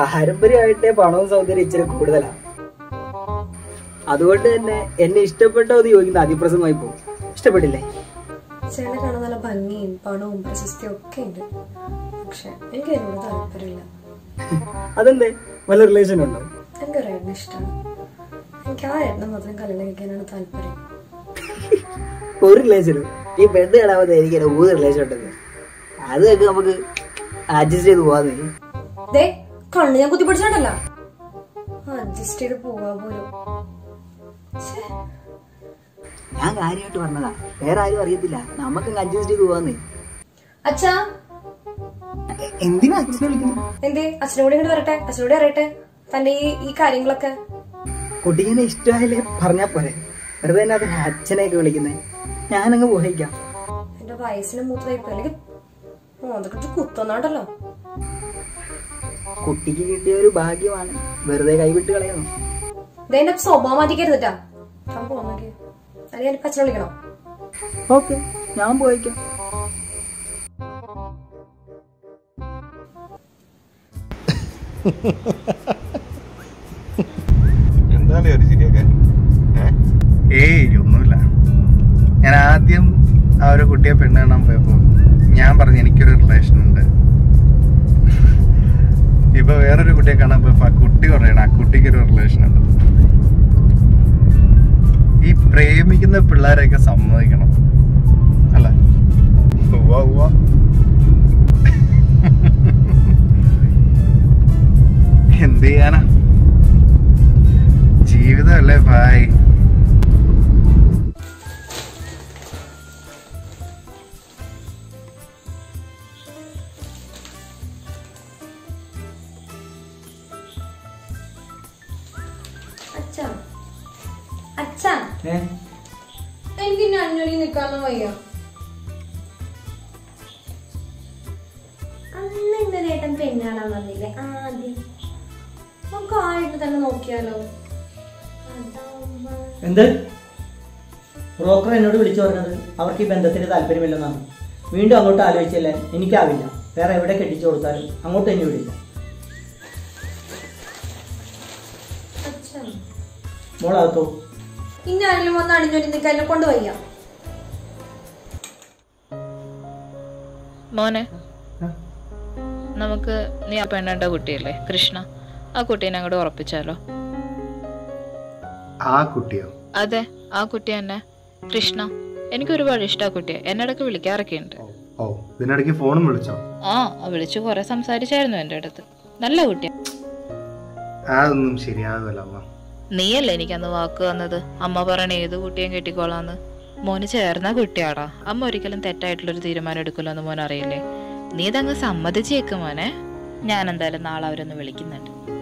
പാരമ്പര്യമായിട്ടേ പണവും സൗന്ദര്യം ഇച്ചിരി കൂടുതലാണ് അതുകൊണ്ട് തന്നെ എന്നെ ഇഷ്ടപ്പെട്ടോ എന്ന് ചോദിക്കുന്ന അതിപ്രസമായി പോകും ഇഷ്ടപ്പെട്ടില്ലേ ചേട്ടനെ കാണാൻ നല്ല ഭംഗിയും പണവും പ്രശസ്തിയും ഒക്കെ ഉണ്ട് പക്ഷെ എനിക്ക് അതിനോട് താല്പര്യമില്ല അതെന്തേ വല്ല റിലേഷൻ ഉണ്ടോ എനിക്ക് ഒരു ഏട്ടനെ ഇഷ്ടമാണ് എനിക്ക് ആ ഏട്ടനെ മാത്രം കല്യാണം കഴിക്കാനാണ് താല്പര്യം ഒരു റിലേഷനും ഈ പെണ്ണ് കാണാമത്തെ എനിക്ക് ഊത് റിലേഷൻ ഉണ്ടെന്ന് അതൊക്കെ നമുക്ക് അഡ്ജസ്റ്റ് ചെയ്ത് പോവാന്ന് ദേ കണ്ണ് ഞാൻ കുത്തി പിടിച്ചോണ്ടല്ല അഡ്ജസ്റ്റ് ചെയ്ത് പോവാ പോലും ഛേ, ഞാൻ കാര്യമായിട്ട് പറഞ്ഞതാ വേറെ ആരും അറിയത്തില്ല നമുക്കങ്ങ് അഡ്ജസ്റ്റ് ചെയ്ത് പോവാന്ന് അച്ഛാ എ- എന്തിനാ അച്ഛനെ വിളിക്കുന്നത് എന്തേ അച്ഛനും കൂടി ഇങ്ങോട്ട് വരട്ടെ അച്ഛനോട് അറിയട്ടെ തന്റെ ഈ ഈ കാര്യങ്ങളൊക്കെ കുട്ടിനെ ഇഷ്ടമായില്ലേ പറഞ്ഞാ പോരെ വെറുതെ തന്നെ അതിന് അച്ഛനെയൊക്കെ വിളിക്കുന്നേ ഞാനങ്ങ് പോയിക്കാം എന്റെ വയസ്സിന് മൂത്തതായിപ്പോ അല്ലെങ്കിൽ ഓ അതൊക്കെ കുത്തന്നാണ്ടല്ലോ കുട്ടിക്ക് കിട്ടിയ ഒരു ഭാഗ്യമാണ് വെറുതെ കൈവിട്ട് കളയുന്നു ദേ എന്റെ സ്വഭാവം മാറ്റിക്കരുതട്ടാ താൻ പോന്നോക്കെ അല്ലെങ്കിൽ ഞാൻ അച്ഛനെ വിളിക്കണോ ഓക്കെ ഞാൻ പോയിക്കാം എന്താണ് ഒരു ശരിയൊക്കെ ഏയ് ഒന്നുമില്ല ഞാൻ ആദ്യം ആ ഒരു കുട്ടിയെ പെണ്ണ് കാണാൻ പോയപ്പോ ഞാൻ പറഞ്ഞു എനിക്കൊരു റിലേഷൻ ഉണ്ട് ഇപ്പൊ വേറൊരു കുട്ടിയെ കാണാൻ പോയപ്പോ ആ കുട്ടി പറയണ ആ കുട്ടിക്ക് ഒരു റിലേഷൻ ഉണ്ട് ഈ പ്രേമിക്കുന്ന പിള്ളേരെയൊക്കെ സമ്മതിക്കണം അല്ല ഉവ്വ ഉവ്വ എന്ത് ചെയ്യാനാ ജീവിതമല്ലേ ഭായ് അച്ഛാ അച്ഛാ എനിക്ക് ഇനി അഞ്ഞൊടി നിക്കാനൊന്നും വയ്യ അന്ന് ഇന്നലെ ഏട്ടൻ പെണ്ണാണാൻ വന്നില്ലേ ആദ്യം നമുക്ക് ആ ഏട്ടനെ തന്നെ നോക്കിയാലോ അതാവുമ്പോ എന്ത് ബ്രോക്കർ എന്നോട് വിളിച്ചു പറഞ്ഞത് അവർക്ക് ഈ ബന്ധത്തിന് താല്പര്യമില്ലെന്നാണ് വീണ്ടും അങ്ങോട്ട് ആലോചിച്ചല്ലേ എനിക്കാവില്ല വേറെ എവിടെ കെട്ടിച്ചു കൊടുത്താലും അങ്ങോട്ട് തന്നെ വിടില്ല അച്ഛാ മോളകത്തോ ഇനി ആരെങ്കിലും വന്ന് അണിഞ്ഞൊരി നിൽക്കാൻ എന്നെ കൊണ്ട് വയ്യ മോനെ നമുക്ക് നീ ആ പെണ്ണേണ്ട കുട്ടിയല്ലേ കൃഷ്ണ ആ കുട്ടീനെ അങ്ങോട്ട് ഉറപ്പിച്ചാലോ ആ കുട്ടിയോ അതെ ആ കുട്ടി തന്നെ കൃഷ്ണ എനിക്ക് ഒരുപാട് ഇഷ്ടം ആ കുട്ടിയെ എന്നെ ഇടയ്ക്ക് വിളിക്കാറൊക്കെ ഉണ്ട് ഓ ഇതിനിടയ്ക്ക് ഫോണും വിളിച്ചോ ആ വിളിച്ചു കുറെ സംസാരിച്ചായിരുന്നു എൻ്റെ അടുത്ത് നല്ല കുട്ടിയാ അതൊന്നും ശരിയാകുമല്ല അമ്മ നീയല്ലേ എനിക്ക് അന്ന് വാക്ക് തന്നത് അമ്മ പറയണ ഏത് കുട്ടിയും കെട്ടിക്കോളാന്ന് മോന് ചേർന്ന കുട്ടിയാടാ അമ്മ ഒരിക്കലും തെറ്റായിട്ടുള്ളൊരു തീരുമാനം എടുക്കില്ല എന്ന് മോൻ അറിയില്ലേ നീ ഇതങ്ങ് സമ്മതിച്ചേക്ക് മോനെ ഞാൻ എന്തായാലും നാളെ അവരൊന്ന് വിളിക്കുന്നുണ്ട്